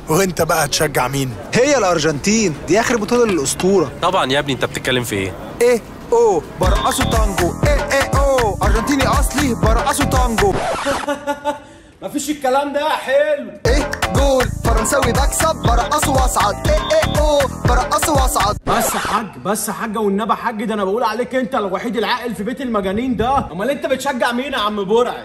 وانت بقى هتشجع مين هي الارجنتين دي اخر بطوله للاسطوره طبعا يا ابني انت بتتكلم في ايه ايه او برقصوا تانجو ايه ايه او ارجنتيني اصلي برقصوا تانجو مفيش الكلام ده حلو ايه جول فرنساوي بكسب برقصوا واصعد ايه ايه او برقصوا واصعد بس يا حاج بس يا حاجه والنبي حاج ده انا بقول عليك انت الوحيد العاقل في بيت المجانين ده امال انت بتشجع مين يا عم برعي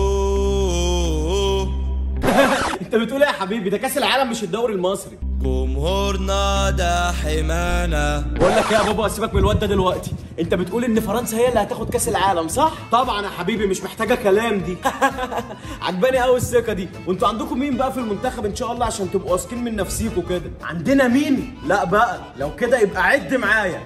انت بتقول ايه يا حبيبي ده كاس العالم مش الدوري المصري جمهورنا ده حمانا بقول لك ايه يا بابا سيبك من الواد ده دلوقتي انت بتقول ان فرنسا هي اللي هتاخد كاس العالم صح طبعا يا حبيبي مش محتاجه كلام دي عجباني قوي الثقه دي وانتوا عندكم مين بقى في المنتخب ان شاء الله عشان تبقوا واثقين من نفسيكوا كده عندنا مين لا بقى لو كده يبقى عد معايا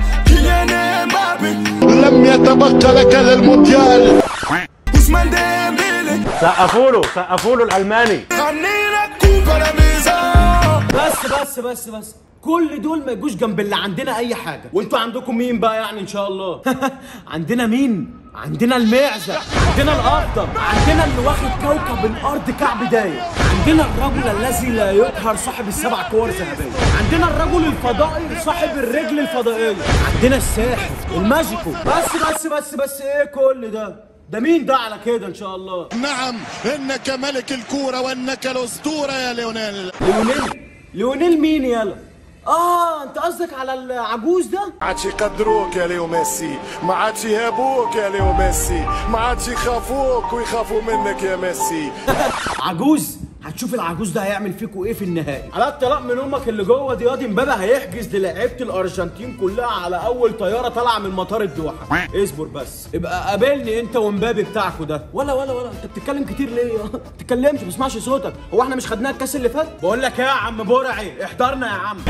لم يتبقى لك للمونديال عثمان ديمبيلي سقفوا له سقفوا له الالماني خلينا كوبا لا ميزان بس بس بس بس كل دول ما يجوش جنب اللي عندنا اي حاجه وانتوا عندكم مين بقى يعني ان شاء الله عندنا مين عندنا المعزة عندنا الأفضل عندنا اللي واخد كوكب الأرض كعب داير عندنا الرجل الذي لا يقهر صاحب السبع كور ذهبية عندنا الرجل الفضائي صاحب الرجل الفضائية عندنا الساحر الماجيكو بس بس بس بس ايه كل ده ده مين ده على كده ان شاء الله نعم انك ملك الكوره وانك الاسطوره يا ليونيل ليونيل ليونيل مين يلا اه انت قصدك على العجوز ده ما عادش يقدروك يا ليو ميسي ما عادش يهابوك يا ليو ميسي ما عادش يخافوك ويخافوا منك يا ميسي عجوز هتشوف العجوز ده هيعمل فيكوا ايه في النهائي على الطلاق من امك اللي جوه دي ياضي امبابي هيحجز للعيبه الارجنتين كلها على اول طياره طالعه من مطار الدوحه اصبر بس ابقى قابلني انت ومبابي بتاعكوا ده ولا ولا ولا انت بتتكلم كتير ليه ما بتتكلمش ما بسمعش صوتك هو احنا مش خدناها الكاس اللي فات بقول لك ايه يا عم برعي احضرنا يا عم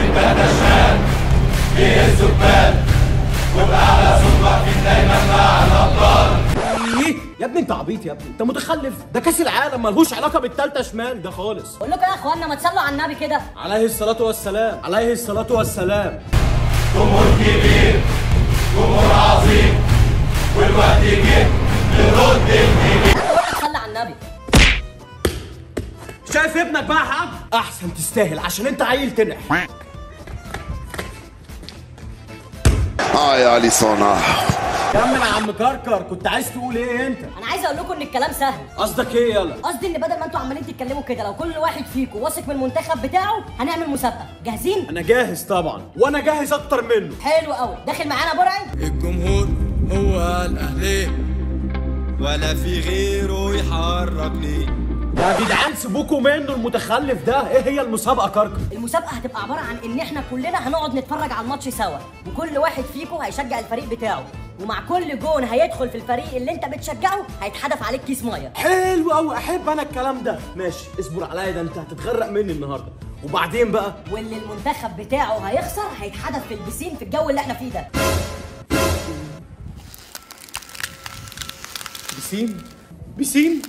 ايه يا ابني انت عبيط يا ابني انت متخلف ده كاس العالم ملهوش علاقه بالتالتة شمال ده خالص بقول لكم يا اخوانا ما تصلوا على النبي كده عليه الصلاة والسلام عليه الصلاة والسلام بقول لك صلي على النبي شايف ابنك بقى يا حاج احسن تستاهل عشان انت عيل تنح اه يا اليسون كمل يا عم كركر كنت عايز تقول ايه انت انا عايز اقول لكم ان الكلام سهل قصدك ايه يلا قصدي ان بدل ما انتوا عمالين تتكلموا كده لو كل واحد فيكم واثق من المنتخب بتاعه هنعمل مسابقه جاهزين انا جاهز طبعا وانا جاهز اكتر منه حلو قوي داخل معانا برعي الجمهور هو الاهلي ولا في غيره يحرك ليه يا جدعان سيبوكوا منه المتخلف ده ايه هي المسابقة كركر المسابقه هتبقى عباره عن ان احنا كلنا هنقعد نتفرج على الماتش سوا وكل واحد فيكم هيشجع الفريق بتاعه ومع كل جون هيدخل في الفريق اللي انت بتشجعه هيتحدف عليك كيس ميه حلو قوي احب انا الكلام ده ماشي اصبر عليا ده انت هتتغرق مني النهارده وبعدين بقى واللي المنتخب بتاعه هيخسر هيتحدف في البسين في الجو اللي احنا فيه ده بسيم بسيم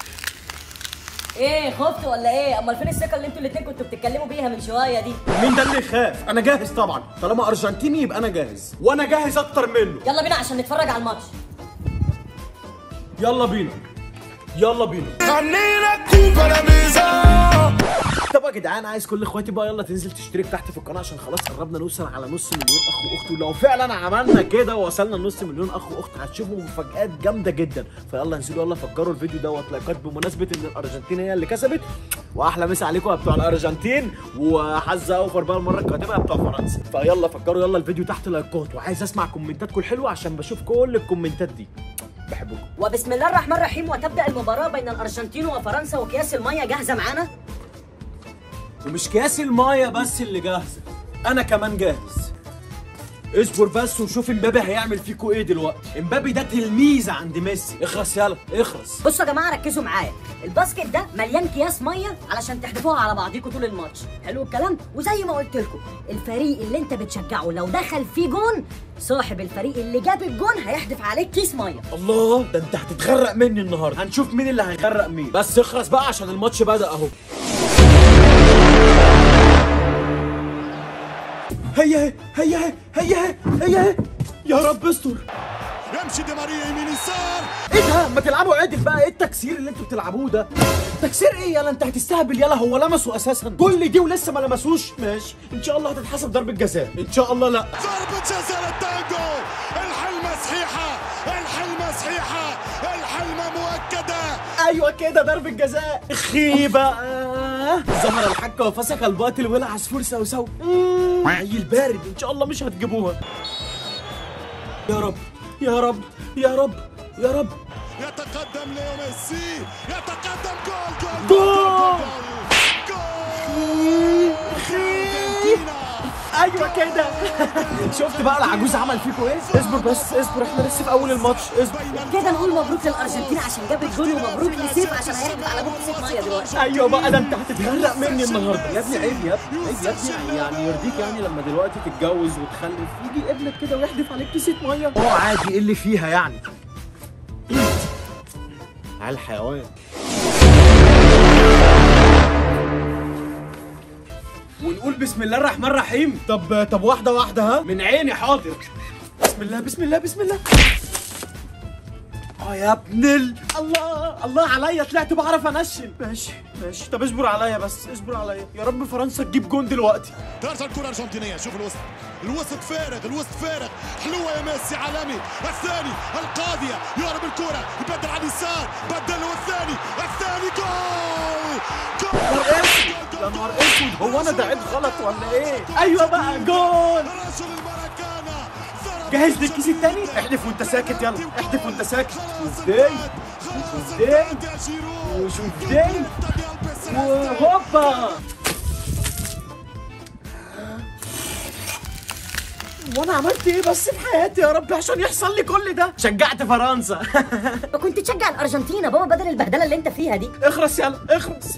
ايه خفت ولا ايه امال فين الثقه اللي انتوا الاتنين كنتوا بتتكلموا بيها من شويه دي مين ده اللي يخاف انا جاهز طبعا طالما ارجنتيني يبقى انا جاهز وانا جاهز اكتر منه يلا بينا عشان نتفرج على الماتش يلا بينا يلا بينا خلينا كوبا لا ميزان طب يا جدعان عايز كل اخواتي بقى يلا تنزل تشترك تحت في القناه عشان خلاص قربنا نوصل على نص مليون اخ واخت ولو فعلا عملنا كده ووصلنا لنص مليون اخ واخت هتشوفوا مفاجآت جامده جدا فيلا انزلوا يلا فجروا الفيديو دوت لايكات بمناسبه ان الارجنتين هي اللي كسبت واحلى مسا عليكم يا بتوع الارجنتين وحظ اوفر بقى المره القادمه يا بتوع فرنسا فيلا فجروا يلا الفيديو تحت لايكات وعايز اسمع كومنتاتكم الحلوه عشان بشوف كل الكومنتات دي بحبكم وبسم الله الرحمن الرحيم وتبدا المباراه بين الارجنتين وفرنسا واكياس الميه جاهزه معانا ومش كاس المايه بس اللي جاهزه انا كمان جاهز اصبر بس وشوف امبابي هيعمل فيكوا ايه دلوقتي امبابي ده تلميذ عند ميسي اخرس يلا اخرس بصوا يا جماعه ركزوا معايا الباسكت ده مليان اكياس ميه علشان تحدفوها على بعضيكوا طول الماتش حلو الكلام وزي ما قلت لكم الفريق اللي انت بتشجعه لو دخل فيه جون صاحب الفريق اللي جاب الجون هيحدف عليك كيس ميه الله ده انت هتتغرق مني النهارده هنشوف مين اللي هيغرق مين بس اخرس بقى عشان الماتش بدأ اهو هيا هيا هيا هيا هيا يا رب استر يمشي دي ماريا يمين يسار ايه ده ما تلعبوا عدل بقى ايه التكسير اللي انتوا بتلعبوه ده تكسير ايه يلا انت هتستهبل يلا هو لمسه اساسا كل دي ولسه ما لمسوش ماشي ان شاء الله هتتحسب ضربه جزاء ان شاء الله لا ضربة جزاء للتانجو الحلمة صحيحة الحلمة صحيحة الحلمة مؤكدة ايوه كده ضربه جزاء اخي بقى ظهر الحق وفسخ الباطل ولا عصفور سوسو مم، عيل بارد ان شاء الله مش هتجيبوها يا رب يا رب يا رب يا رب يتقدم ليو ميسي يتقدم جول جول جول! جول أرجنتينا. ايوه كده شفت بقى العجوز عمل فيكوا ايه اصبر بس اصبر احنا لسه في اول الماتش اصبر كده نقول مبروك للارجنتين عشان جابت جول ومبروك لسيف عشان هيحدف على بوك سيف ميه دلوقتي ايوه بقى ده انت هتتغرق مني النهارده يا ابني عيب يا ابني عيب يا ابني يعني يرضيك يعني لما دلوقتي تتجوز وتخلف يجي ابنك كده ويحدف عليك كيسه ميه اه عادي ايه اللي فيها يعني على الحيوان ونقول بسم الله الرحمن الرحيم طب طب واحده واحده ها من عيني حاضر بسم الله بسم الله بسم الله اه يا ابن ال... الله الله عليا طلعت بعرف انشن ماشي ماشي طب اصبر عليا بس اصبر عليا يا رب فرنسا تجيب جون دلوقتي ترجع الكرة الأرجنتينية شوف الوسط الوسط فارغ الوسط فارغ حلوة يا ميسي عالمي الثاني القاضية يهرب الكرة يبدل على اليسار بدل والثاني الثاني جول جول يا نهار اسود هو انا دعيت غلط ولا ايه ايوه بقى جول رجل المراكانا ضرب جاهز للكيس التاني احدف وانت ساكت يلا احدف وانت ساكت ازاي ازاي وشوف ازاي وهوبا وانا عملت ايه بس في حياتي يا رب عشان يحصل لي كل ده شجعت فرنسا كنت تشجع الارجنتين يا بابا بدل البهدله اللي انت فيها دي اخرس يلا اخرس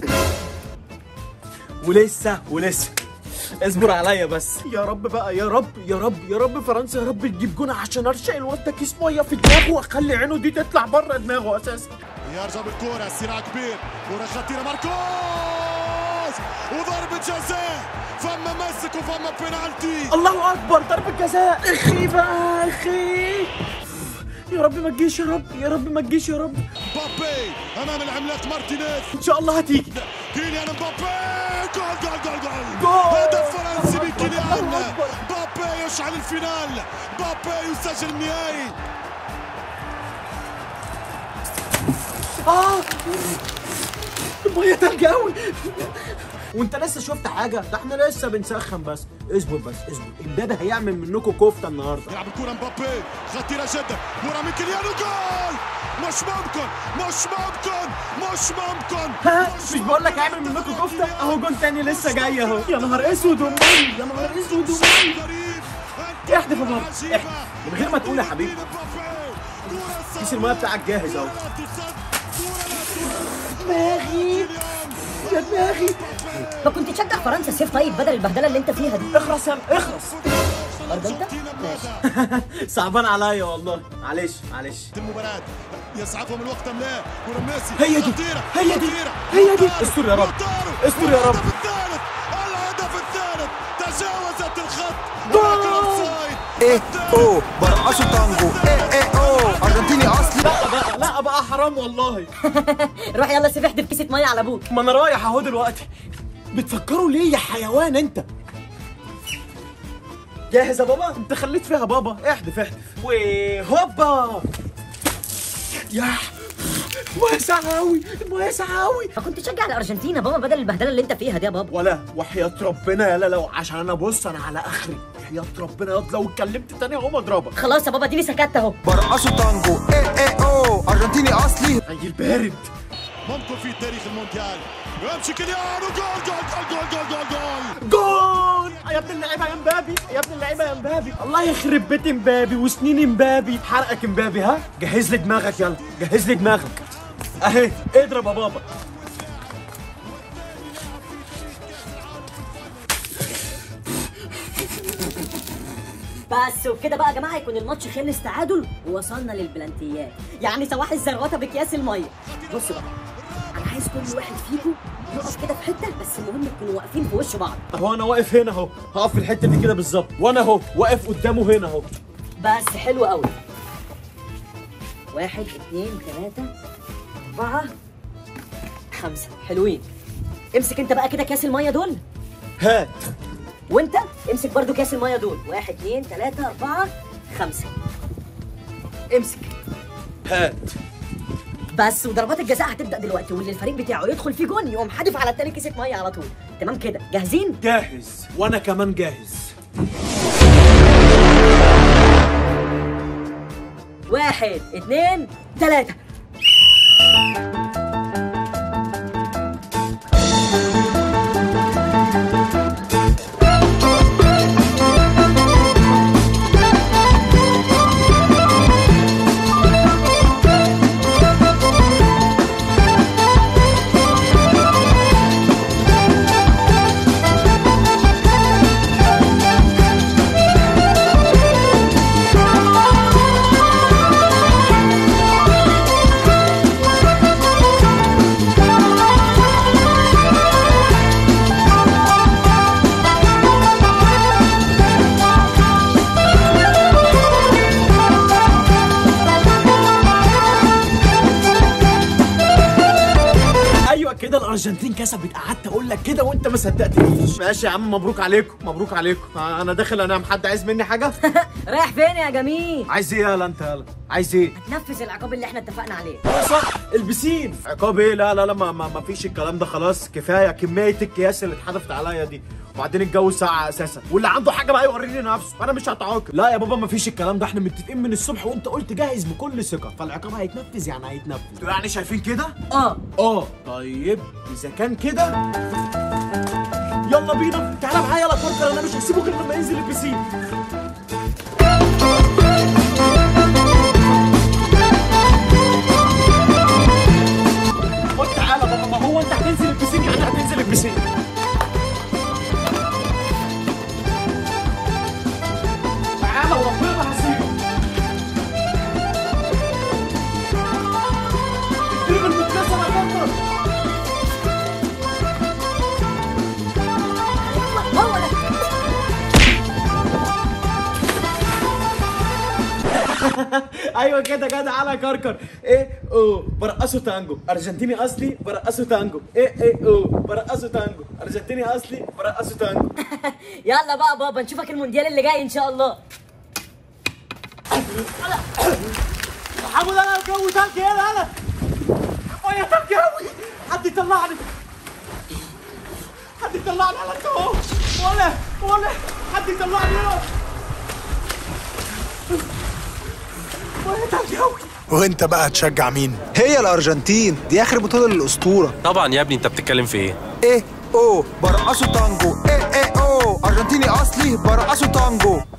ولسه ولسه اصبر عليا بس يا رب بقى يا رب يا رب يا رب فرنسا يا رب تجيب جون عشان ارشق الواد ده كيس ميه في دماغه واخلي عينه دي تطلع بره دماغه اساسا يرجع بالكرة صراع كبير كرة خطيرة ماركوس وضربة جزاء فما مسك وفما بينالتي الله اكبر ضربه جزاء اخي بقى اخي يا رب ما تجيش يا رب يا رب ما تجيش يا رب مبابي امام العملاق مارتينيز ان شاء الله هتيجي كيليان مبابي جول جول جول جول جول! هدف فرنسي من كيليان الله أكبر! مبابي يشعل الفينال مبابي يسجل النهائي اه الميه تلج قوي وانت لسه شفت حاجه ده احنا لسه بنسخن بس اصبر بس اصبر امبابي هيعمل منكم كفته النهارده يلعب الكرة مبابي خطيرة جدا كرة من كيليان جول مش ممكن مش ممكن مش ممكن ها مش بقول لك هيعمل منكم كفته اهو جون تاني لسه جاي اهو يا نهار اسود ومي يا نهار اسود ومي غريب احدف يا بابا احدف من غير ما تقول يا حبيبي كيس الميه بتاعك جاهز اهو دماغي يا دماغي ما كنت تشجع فرنسا سيف طيب بدل البهدله اللي انت فيها دي اخرس يلا اخرس برضه انت ماشي صعبان عليا والله معلش معلش المباراة يسعفهم الوقت ام لا كرة ميسي هي دي خطيرة هي دي خطيرة. هي دي لوتارو. استر يا رب لوتارو. استر يا رب الهدف الثالث الهدف الثالث تجاوزت الخط جول. ولكن اوفسايد ايه او برقصوا تانجو ايه ايه او ارجنتيني اصلي لا بقى لا بقى حرام والله روح يلا سيف احدف كيسه ميه على ابوك ما انا رايح اهو دلوقتي بتفكروا ليه يا حيوان انت جاهز يا بابا انت خليت فيها بابا احدف احدف وهوبا يا واسع قوي واسع قوي ما كنت تشجع الارجنتين يا بابا بدل البهدله اللي انت فيها دي يا بابا ولا وحياة ربنا يلا لو عشان انا بص انا على اخري وحياة ربنا ياض لو اتكلمت تاني هقوم اضربك خلاص يا بابا اديني سكت اهو برقصوا تانجو ايه ايه او ارجنتيني اصلي عيل بارد ممكن في تاريخ المونديال يمشي كيليان وجول جول جول جول جول جول جول جول يا ابن اللعيبه يا مبابي يا ابن اللعيبه يا مبابي الله يخرب بيت مبابي وسنين مبابي حرقك مبابي ها جهز لي دماغك يلا جهز لي دماغك اهي اضرب يا بابا بس وبكده بقى يا جماعه يكون الماتش خلص تعادل ووصلنا للبلانتيات يعني سواح الزروطه باكياس الميه بصوا بقى انا عايز كل واحد فيكم يقف كده في حته بس المهم تكونوا واقفين في وش بعض اهو انا واقف هنا اهو هقف في الحته دي كده بالظبط وانا اهو واقف قدامه هنا اهو بس حلو قوي واحد اتنين تلاتة أربعة خمسة حلوين امسك انت بقى كده كاس المية دول هات وانت امسك برضو كاس المية دول واحد اتنين تلاتة أربعة خمسة امسك هات بس وضربات الجزاء هتبدأ دلوقتي واللي الفريق بتاعه يدخل فيه جون يقوم حادف على التاني كيسة مية على طول تمام كده جاهزين؟ جاهز وانا كمان جاهز واحد اتنين تلاتة ايوه كده الارجنتين كسبت قعدت اقول لك كده وانت ما صدقتنيش ماشي يا عم مبروك عليكم مبروك عليكم انا داخل انام حد عايز مني حاجه رايح فين يا جميل؟ عايز ايه يالا انت يالا عايز ايه نفذ العقاب اللي احنا اتفقنا عليه صح البسين عقاب ايه لا لا لا ما, ما, ما فيش الكلام ده خلاص كفايه كميه الكياس اللي اتحدفت عليا دي وبعدين الجو ساقع اساسا واللي عنده حاجه بقى يوريني نفسه انا مش هتعاقب لا يا بابا ما فيش الكلام ده احنا متفقين من الصبح وانت قلت جاهز بكل ثقه فالعقاب هيتنفذ يعني هيتنفذ يعني شايفين كده اه اه طيب اذا كان كده يلا بينا تعالى معايا يلا كركر انا مش هسيبه غير لما ينزل البسين قلت تعالى بابا ما هو انت هتنزل البسين يعني هتنزل البسين تعالى وربنا ما هسيبك اديله بالمكتسب يا كركر هو ده ايوه كده كده على كركر ايه او برقصوا تانجو ارجنتيني اصلي برقصوا تانجو ايه ايه او برقصوا تانجو ارجنتيني اصلي برقصوا تانجو يلا بقى بابا نشوفك المونديال اللي جاي ان شاء الله حمود انا الجو تلج يلا يلا يا تلج قوي حد يطلعني حد يطلعني على الجو ولا ولا حد يطلعني يلا ولا تلج قوي وانت بقى هتشجع مين هي الارجنتين دي اخر بطوله للاسطوره طبعا يا ابني انت بتتكلم في ايه ايه او برقصوا تانجو ايه ايه او ارجنتيني اصلي برقصوا تانجو